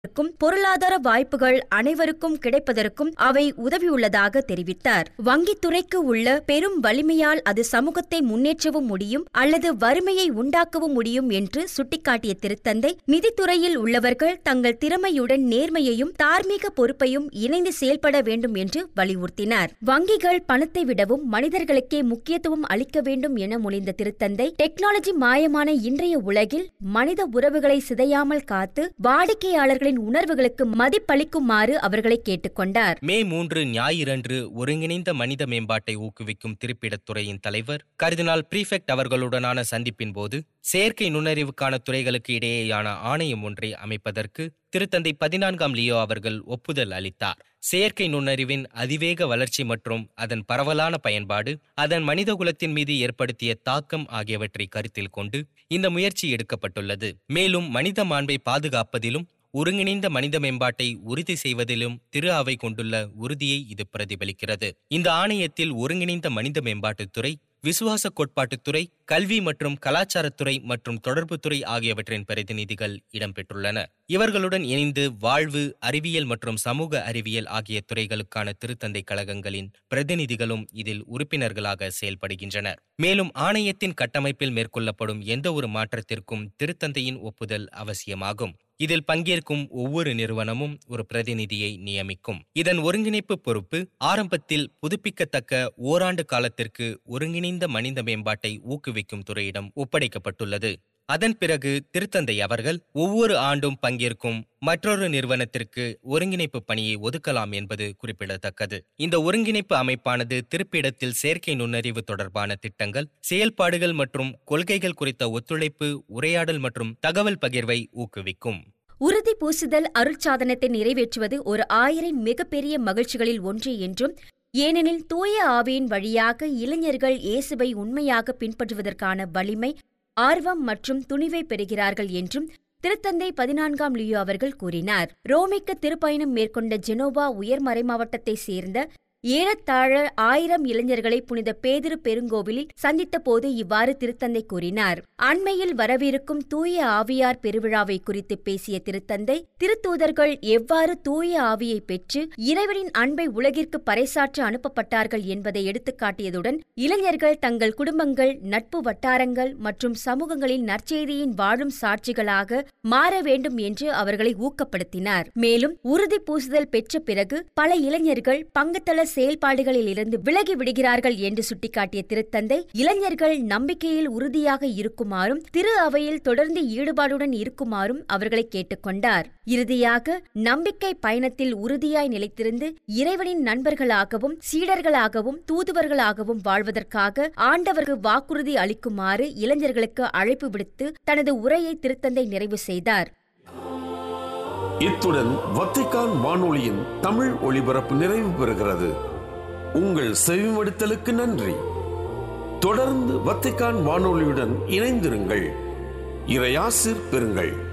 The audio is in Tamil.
க்கும் பொருளாதார வாய்ப்புகள் அனைவருக்கும் கிடைப்பதற்கும் அவை உதவியுள்ளதாக தெரிவித்தார் வங்கித்துறைக்கு உள்ள பெரும் வலிமையால் அது சமூகத்தை முன்னேற்றவும் முடியும் அல்லது வறுமையை உண்டாக்கவும் முடியும் என்று சுட்டிக்காட்டிய திருத்தந்தை நிதித்துறையில் உள்ளவர்கள் தங்கள் திறமையுடன் நேர்மையையும் தார்மீக பொறுப்பையும் இணைந்து செயல்பட வேண்டும் என்று வலியுறுத்தினார் வங்கிகள் பணத்தை விடவும் மனிதர்களுக்கே முக்கியத்துவம் அளிக்க வேண்டும் என மொழிந்த திருத்தந்தை டெக்னாலஜி மாயமான இன்றைய உலகில் மனித உறவுகளை சிதையாமல் காத்து வாடிக்கையாளர்களின் உணர்வுகளுக்கு மதிப்பளிக்குமாறு அவர்களை கேட்டுக்கொண்டார் மே மூன்று ஞாயிறன்று ஒருங்கிணைந்த மனித மேம்பாட்டை ஊக்குவிக்கும் திருப்பிடத்துறையின் தலைவர் கர்தினால் பிரீஃபெக்ட் அவர்களுடனான சந்திப்பின் போது செயற்கை நுண்ணறிவுக்கான துறைகளுக்கு இடையேயான ஆணையம் ஒன்றை அமைப்பதற்கு திருத்தந்தை பதினான்காம் லியோ அவர்கள் ஒப்புதல் அளித்தார் செயற்கை நுண்ணறிவின் அதிவேக வளர்ச்சி மற்றும் அதன் பரவலான பயன்பாடு அதன் மனிதகுலத்தின் மீது ஏற்படுத்திய தாக்கம் ஆகியவற்றை கருத்தில் கொண்டு இந்த முயற்சி எடுக்கப்பட்டுள்ளது மேலும் மனித மாண்பை பாதுகாப்பதிலும் ஒருங்கிணைந்த மனித மேம்பாட்டை உறுதி செய்வதிலும் திரு அவை கொண்டுள்ள உறுதியை இது பிரதிபலிக்கிறது இந்த ஆணையத்தில் ஒருங்கிணைந்த மனித மேம்பாட்டுத்துறை விசுவாச கோட்பாட்டுத்துறை கல்வி மற்றும் கலாச்சாரத்துறை மற்றும் தொடர்புத்துறை ஆகியவற்றின் பிரதிநிதிகள் இடம்பெற்றுள்ளன இவர்களுடன் இணைந்து வாழ்வு அறிவியல் மற்றும் சமூக அறிவியல் ஆகிய துறைகளுக்கான திருத்தந்தை கழகங்களின் பிரதிநிதிகளும் இதில் உறுப்பினர்களாக செயல்படுகின்றனர் மேலும் ஆணையத்தின் கட்டமைப்பில் மேற்கொள்ளப்படும் எந்த ஒரு மாற்றத்திற்கும் திருத்தந்தையின் ஒப்புதல் அவசியமாகும் இதில் பங்கேற்கும் ஒவ்வொரு நிறுவனமும் ஒரு பிரதிநிதியை நியமிக்கும் இதன் ஒருங்கிணைப்பு பொறுப்பு ஆரம்பத்தில் புதுப்பிக்கத்தக்க ஓராண்டு காலத்திற்கு ஒருங்கிணைந்த மனித மேம்பாட்டை ஊக்குவிக்கும் துறையிடம் ஒப்படைக்கப்பட்டுள்ளது அதன் பிறகு திருத்தந்தை அவர்கள் ஒவ்வொரு ஆண்டும் பங்கேற்கும் மற்றொரு நிறுவனத்திற்கு ஒருங்கிணைப்பு பணியை ஒதுக்கலாம் என்பது குறிப்பிடத்தக்கது இந்த ஒருங்கிணைப்பு அமைப்பானது திருப்பிடத்தில் செயற்கை நுண்ணறிவு தொடர்பான திட்டங்கள் செயல்பாடுகள் மற்றும் கொள்கைகள் குறித்த ஒத்துழைப்பு உரையாடல் மற்றும் தகவல் பகிர்வை ஊக்குவிக்கும் உறுதி பூசுதல் அருட்சாதனத்தை நிறைவேற்றுவது ஒரு ஆயிரம் மிகப்பெரிய மகிழ்ச்சிகளில் ஒன்று என்றும் ஏனெனில் தூய ஆவியின் வழியாக இளைஞர்கள் இயேசுவை உண்மையாக பின்பற்றுவதற்கான வலிமை ஆர்வம் மற்றும் துணிவை பெறுகிறார்கள் என்றும் திருத்தந்தை பதினான்காம் லியோ அவர்கள் கூறினார் ரோமிக்கு திருப்பயணம் மேற்கொண்ட ஜெனோவா உயர் மறைமாவட்டத்தைச் சேர்ந்த ஏறத்தாழ ஆயிரம் இளைஞர்களை புனித பேதிரு பெருங்கோவிலில் சந்தித்த போது இவ்வாறு திருத்தந்தை கூறினார் அண்மையில் வரவிருக்கும் தூய ஆவியார் பெருவிழாவை குறித்து பேசிய திருத்தந்தை திருத்தூதர்கள் எவ்வாறு தூய ஆவியை பெற்று இறைவனின் அன்பை உலகிற்கு பறைசாற்ற அனுப்பப்பட்டார்கள் என்பதை எடுத்துக்காட்டியதுடன் இளைஞர்கள் தங்கள் குடும்பங்கள் நட்பு வட்டாரங்கள் மற்றும் சமூகங்களின் நற்செய்தியின் வாழும் சாட்சிகளாக மாற வேண்டும் என்று அவர்களை ஊக்கப்படுத்தினார் மேலும் உறுதி பூசுதல் பெற்ற பிறகு பல இளைஞர்கள் பங்குத்தள செயல்பாடுகளில் இருந்து விலகி விடுகிறார்கள் என்று சுட்டிக்காட்டிய திருத்தந்தை இளைஞர்கள் நம்பிக்கையில் உறுதியாக இருக்குமாறும் திரு அவையில் தொடர்ந்து ஈடுபாடுடன் இருக்குமாறும் அவர்களை கேட்டுக்கொண்டார் இறுதியாக நம்பிக்கை பயணத்தில் உறுதியாய் நிலைத்திருந்து இறைவனின் நண்பர்களாகவும் சீடர்களாகவும் தூதுவர்களாகவும் வாழ்வதற்காக ஆண்டவருக்கு வாக்குறுதி அளிக்குமாறு இளைஞர்களுக்கு அழைப்பு விடுத்து தனது உரையை திருத்தந்தை நிறைவு செய்தார் இத்துடன் வத்திக்கான் வானொலியின் தமிழ் ஒளிபரப்பு நிறைவு பெறுகிறது உங்கள் செவிமடுத்தலுக்கு நன்றி தொடர்ந்து வத்திக்கான் வானொலியுடன் இணைந்திருங்கள் இறையாசிர் பெறுங்கள்